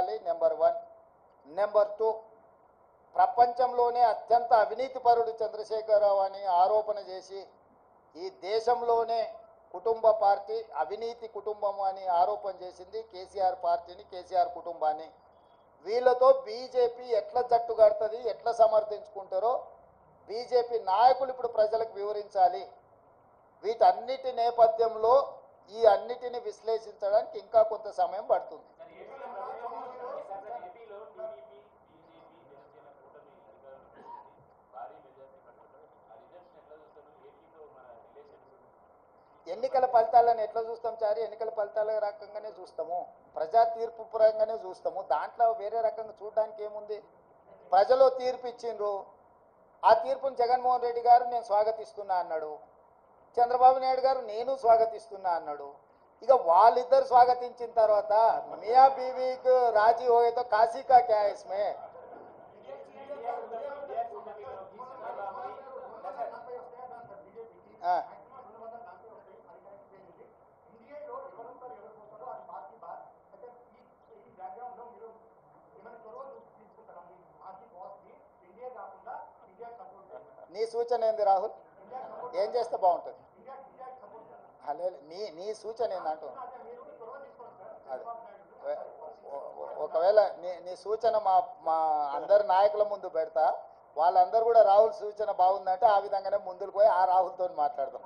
ఉండాలి number one number two ప్రపంచంలోనే అత్యంత అవినీతిపరుడు చంద్రశేఖరరావు అని ఆరోపణ చేసి ఈ దేశంలోనే కుటుంబ పార్టీ అవినీతి కుటుంబం అని ఆరోపణ చేసింది కేసీఆర్ పార్టీని కేసీఆర్ కుటుంబాన్ని వీళ్ళతో బీజేపీ ఎట్లా జట్టు కడుతుంది ఎట్లా సమర్థించుకుంటారో బీజేపీ నాయకులు ఇప్పుడు ప్రజలకు వివరించాలి వీటన్నిటి నేపథ్యంలో ఈ అన్నిటిని విశ్లేషించడానికి ఇంకా కొంత సమయం పడుతుంది ఏపీలో టీడీపీ బీజేపీ జనసేన కూటమి అధికారంలో భారీ మెజార్టీ పట్టుకుంటారు ఆ రిజల్ట్స్ ఎట్లా చూస్తారు ఏపీతో మన రిలేషన్స్ ఎన్నికల ఫలితాలను ఎట్లా చూస్తాం చారి ఎన్నికల ఫలితాల రకంగానే చూస్తాము ప్రజా తీర్పు పరంగానే చూస్తాము దాంట్లో వేరే రకంగా చూడడానికి ఏముంది ప్రజలు తీర్పు ఇచ్చిండ్రు ఆ తీర్పును జగన్మోహన్ రెడ్డి గారు నేను స్వాగతిస్తున్నా అన్నాడు చంద్రబాబు నాయుడు గారు నేను స్వాగతిస్తున్నా అన్నాడు ఇక వాళ్ళిద్దరు స్వాగతించిన తర్వాత మియా బీవీకి రాజీ హోయేతో కాశీ కా క్యా ఇస్మే ఆ. నీ సూచన ఏంది రాహుల్ ఏం చేస్తే బాగుంటుంది ఆ, లేదు నీ నీ సూచన ఏందంటూ అదే ఒ- ఒ- ఒకవేళ నీ నీ సూచన మా మా అందరి నాయకుల ముందు పెడతా వాళ్ళందరూ కూడా రాహుల్ సూచన బాగుందంటే ఆ విధంగానే ముందుకు పోయి ఆ రాహుల్తో మాట్లాడదాం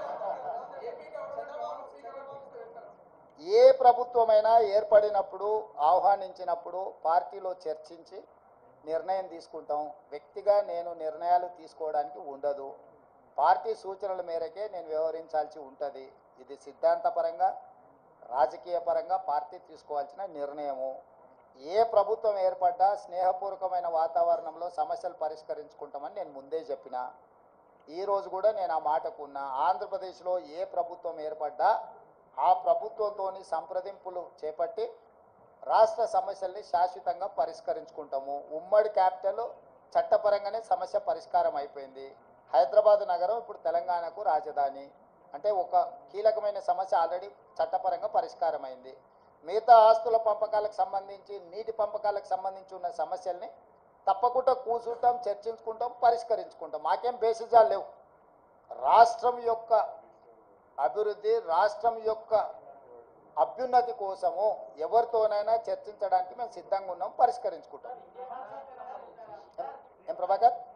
ఏ ప్రభుత్వమైనా ఏర్పడినప్పుడు ఆహ్వానించినప్పుడు పార్టీలో చర్చించి నిర్ణయం తీసుకుంటాం వ్యక్తిగా నేను నిర్ణయాలు తీసుకోవడానికి ఉండదు పార్టీ సూచనల మేరకే నేను వ్యవహరించాల్సి ఉంటుంది ఇది సిద్ధాంతపరంగా రాజకీయ పరంగా పార్టీ తీసుకోవాల్సిన నిర్ణయము ఏ ప్రభుత్వం ఏర్పడ్డా స్నేహపూర్వకమైన వాతావరణంలో సమస్యలు పరిష్కరించుకుంటామని నేను ముందే చెప్పిన ఈ రోజు కూడా నేను ఆ మాటకు ఉన్నా ఆంధ్రప్రదేశ్లో ఏ ప్రభుత్వం ఏర్పడ్డా ఆ ప్రభుత్వంతోని సంప్రదింపులు చేపట్టి రాష్ట్ర సమస్యల్ని శాశ్వతంగా పరిష్కరించుకుంటాము ఉమ్మడి క్యాపిటల్ చట్టపరంగానే సమస్య పరిష్కారం అయిపోయింది హైదరాబాద్ నగరం ఇప్పుడు తెలంగాణకు రాజధాని అంటే ఒక కీలకమైన సమస్య ఆల్రెడీ చట్టపరంగా పరిష్కారం అయింది మిగతా ఆస్తుల పంపకాలకు సంబంధించి నీటి పంపకాలకు సంబంధించి ఉన్న సమస్యల్ని తప్పకుండా కూర్చుంటాం చర్చించుకుంటాం పరిష్కరించుకుంటాం మాకేం బేసిజాలు లేవు రాష్ట్రం యొక్క అభివృద్ధి రాష్ట్రం యొక్క అభ్యున్నతి కోసము ఎవరితోనైనా చర్చించడానికి మేము సిద్ధంగా ఉన్నాం పరిష్కరించుకుంటాం ఏం- ఏం ప్రభాకర్